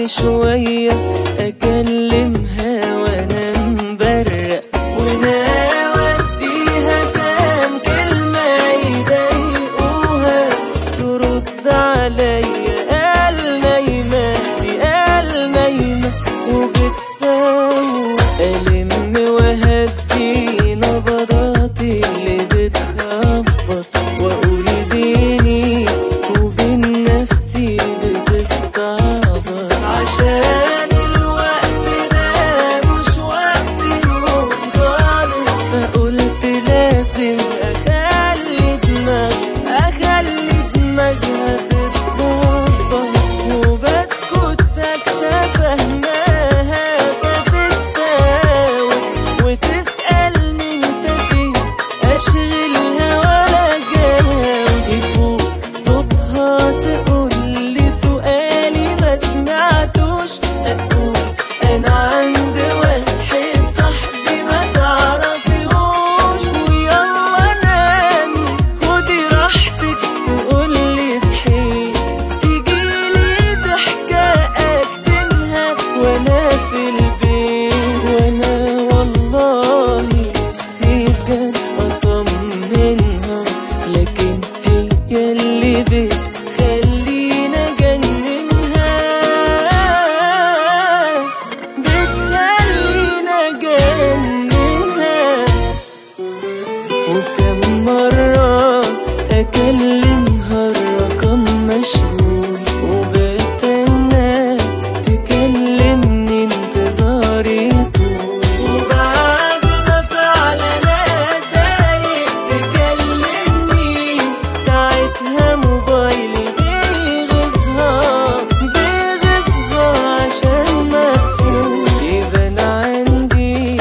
كل شوية أكلمها وأنا مبرق ونوديها كام كلمة يضايقوها ترد عليا قال نايمة دي قال نايمة وبتفوق ألم وهدي نبضاتي اللي بتخبط وأقول بيني وبين نفسي بتستعبط عشان الوقت ده مش وقت نوم خالص فقلت لازم أخلي دماغ أخلي دماغها تتصبر وبسكت ساكتة فهماها فتتاوب وتسألني انت فين أشغلها ولا جاوب يفوق صوتها تقولي سؤالي ما سمعتوش أقول أنا عند واحد صاحبي ما تعرفيهوش ويلا نامي خدي راحتك تقولي صحيت تجيلي ضحكة أكتمها وأنا في البيت وأنا والله نفسي بجد أطمنها لكن هي اللي بتخلينا أجننها بتخلينا أجننها وكم مرة أكلمها الرقم مشغول وبستنى تكلمني انتظاري طول وبعد ما فعلا أتضايق تكلمني ساعتها موبايلي بيغيظها بيغيظها عشان مقفول يبان عندي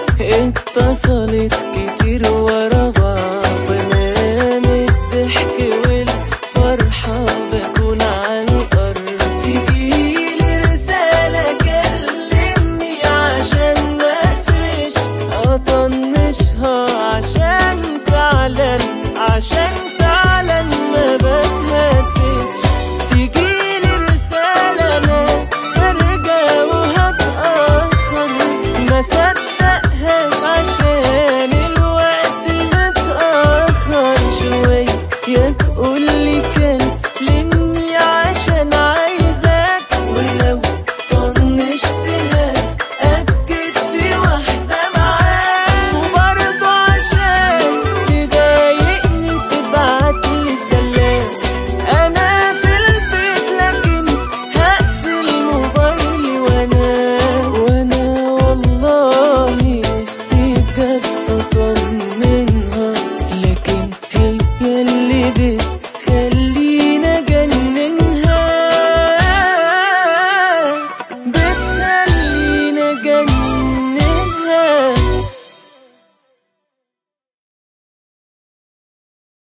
اتصلت كتير ورا بعض بنام الضحك والفرحة بكون على الأرض تجيلي رسالة كلمني عشان مقفش أطنشها عشان فعلا عشان فعلا ما بتهدش تجيلي رسالة ما فرجة وهتأخر ما صدقهاش عشان الوقت متأخر شوية يا تقولي كلمني عشان عايزاك ولو طنشتها أكد في واحدة معاك وبرضه عشان تضايقني تبعتلي سلام أنا في البيت لكن هقفل موبايلي وأنا وأنا والله نفسي بجد أطمنها لكن هي اللي بت